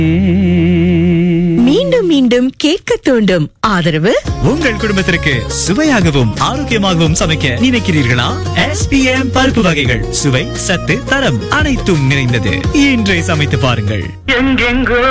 மீண்டும் மீண்டும் கேட்க தூண்டும் ஆதரவு உங்கள் குடும்பத்திற்கு சுவையாகவும் ஆரோக்கியமாகவும் சமைக்க நினைக்கிறீர்களா எஸ்பிஎம் பருப்பு வகைகள் சுவை சத்து தரம் அனைத்தும் நிறைந்தது இன்றை சமைத்து பாருங்கள் எங்கெங்கோ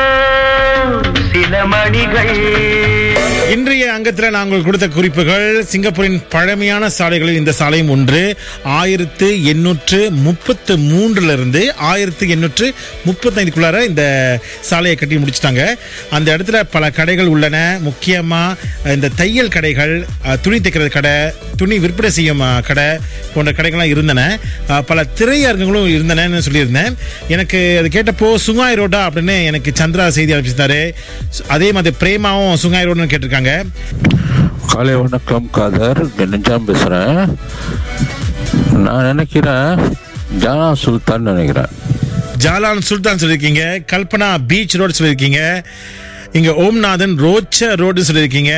சில மணிகள் இன்றைய அங்கத்தில் நாங்கள் கொடுத்த குறிப்புகள் சிங்கப்பூரின் பழமையான சாலைகளில் இந்த சாலையும் ஒன்று ஆயிரத்து எண்ணூற்று முப்பத்து மூன்றுல இருந்து ஆயிரத்து எண்ணூற்று முப்பத்தைந்துக்குள்ளார இந்த சாலையை கட்டி முடிச்சிட்டாங்க அந்த இடத்துல பல கடைகள் உள்ளன முக்கியமா இந்த தையல் கடைகள் அஹ், துணி தைக்கிறது கடை துணி விற்பனை செய்யும் அஹ், கடை போன்ற கடைகள்லாம் இருந்தன அஹ், பல திரையரங்குகளும் இருந்தனன்னு சொல்லியிருந்தேன் எனக்கு அது கேட்டப்போ சுங்காய் ரோடா அப்படின்னு எனக்கு சந்திரா செய்தி அனுப்பிச்சிருந்தாரு அதே மாதிரி பிரேமாவும் சுங்காய் ரோடுன்னு கேட்டிருக்காங்க காலை வணக்கம் காதர் நெஞ்சாம் பேசுகிறேன் நான் நினைக்கிறேன் ஜானா சுல்தான் நினைக்கிறேன் ஜாலான் சுல்தான் சொல்லியிருக்கீங்க கல்பனா பீச் ரோடு சொல்லியிருக்கீங்க இங்க ஓம்நாதன் ரோச்ச ரோடு சொல்லியிருக்கீங்க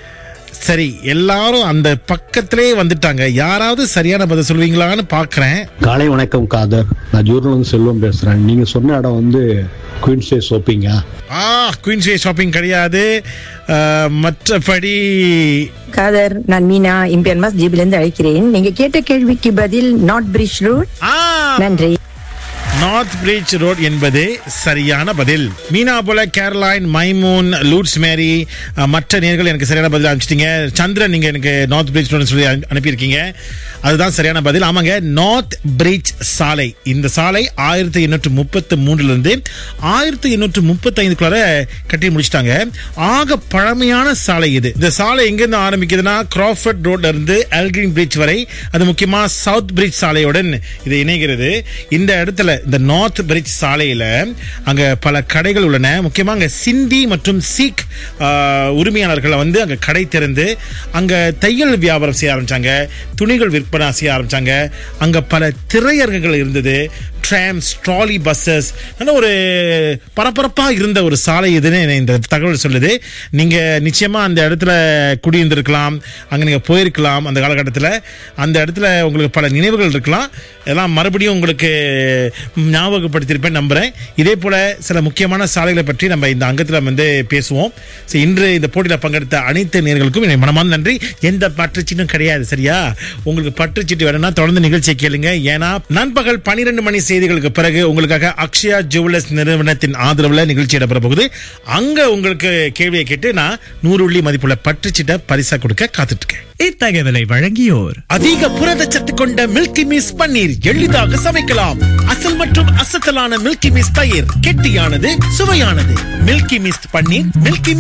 சரி எல்லாரும் அந்த பக்கத்திலே வந்துட்டாங்க யாராவது சரியான பதில் சொல்லுவீங்களான்னு பார்க்கறேன் காலை வணக்கம் காதர் நான் ஜூர்னல் செல்வம் பேசுறேன் நீங்க சொன்ன இடம் வந்து குயின்ஸே ஷாப்பிங்கா ஆ குயின்ஸ்வே ஷாப்பிங் கிடையாது அஹ், மற்றபடி காதர் நான் மீனா இம்பியன் மாஸ் ஜிபிலிருந்து அழைக்கிறேன் நீங்க கேட்ட கேள்விக்கு பதில் நாட் பிரிட்ஜ் ரோட் ஆ நன்றி நார்த் பிரிட்ஜ் ரோட் என்பது சரியான பதில் மீனா போல கேரளைன் மைமூன் லூட்ஸ் மேரி அஹ், மற்ற நேர்கள் எனக்கு சரியான பதில் அனுப்பிச்சிட்டீங்க சந்திரன் நீங்க எனக்கு நார்த் பிரிட்ஜ் ரோடு சொல்லி அனு- அனுப்பியிருக்கீங்க அதுதான் சரியான பதில் ஆமாங்க நார்த் பிரிட்ஜ் சாலை இந்த சாலை ஆயிரத்தி எண்ணூற்று முப்பத்து மூன்றுல இருந்து ஆயிரத்தி எண்ணூற்று முப்பத்தி ஐந்துக்குள்ளார கட்டி முடிச்சிட்டாங்க ஆக பழமையான சாலை இது இந்த சாலை எங்கிருந்து ஆரம்பிக்குதுன்னா கிராஃபர்ட் ரோட்ல இருந்து எல்கிரீன் பிரிட்ஜ் வரை அது முக்கியமா சவுத் பிரிட்ஜ் சாலையுடன் இது இணைகிறது இந்த இடத்துல இந்த நார்த் பிரிட்ஜ் சாலையில அங்க பல கடைகள் உள்ளன முக்கியமா அங்க சிந்தி மற்றும் சீக் ஆஹ், உரிமையாளர்கள் வந்து அங்க கடை திறந்து அங்க தையல் வியாபாரம் செய்ய ஆரம்பிச்சாங்க துணிகள் விற்பனை செய்ய ஆரம்பிச்சாங்க அங்க பல திரையரங்குகள் இருந்தது ட்ராம்ஸ் ட்ராலி பஸ்ஸஸ் ஒரு பரபரப்பா இருந்த ஒரு சாலை இதுன்னு இந்த தகவல் சொல்லுது நீங்க நிச்சயமா அந்த இடத்துல குடியிருந்திருக்கலாம் அங்க நீங்க போயிருக்கலாம் அந்த காலகட்டத்தில் அந்த இடத்துல உங்களுக்கு பல நினைவுகள் இருக்கலாம் இதெல்லாம் மறுபடியும் உங்களுக்கு ஞாபகப்படுத்தியிருப்பேன் நம்புறேன் இதே போல சில முக்கியமான சாலைகளை பற்றி நம்ம இந்த அங்கத்தில் வந்து பேசுவோம் So, இன்று இந்த போட்டியில் பங்கெடுத்த அனைத்து நேர்களுக்கும் என்னுடைய மனமார்ந்த நன்றி எந்த பற்றுச்சீட்டும் கிடையாது சரியா உங்களுக்கு பற்றுச்சீட்டு வேணும்னா தொடர்ந்து நிகழ்ச்சியை கேளுங்க ஏன்னா நண்பகல் பனிரெண்டு மணி செய்திகளுக்கு பிறகு உங்களுக்காக அக்ஷயா ஜுவல்லர்ஸ் நிறுவனத்தின் ஆதரவுல நிகழ்ச்சி இடம்பெற போகுது அங்க உங்களுக்கு கேள்வியை கேட்டு நான் நூறு உள்ளி மதிப்புள்ள பற்றுச்சீட்டை பரிசா கொடுக்க காத்துட்டு இருக்கேன் இத்தகவலை வழங்கியோர் அதிக புரதச்சத்து கொண்ட மில்கி மிஸ் பன்னீர் எளிதாக சமைக்கலாம் அசல் மற்றும் அசத்தலான மில்கி மிஸ் தயிர் கெட்டியானது சுவையானது மில்கி மிஸ் பன்னீர் மில்கி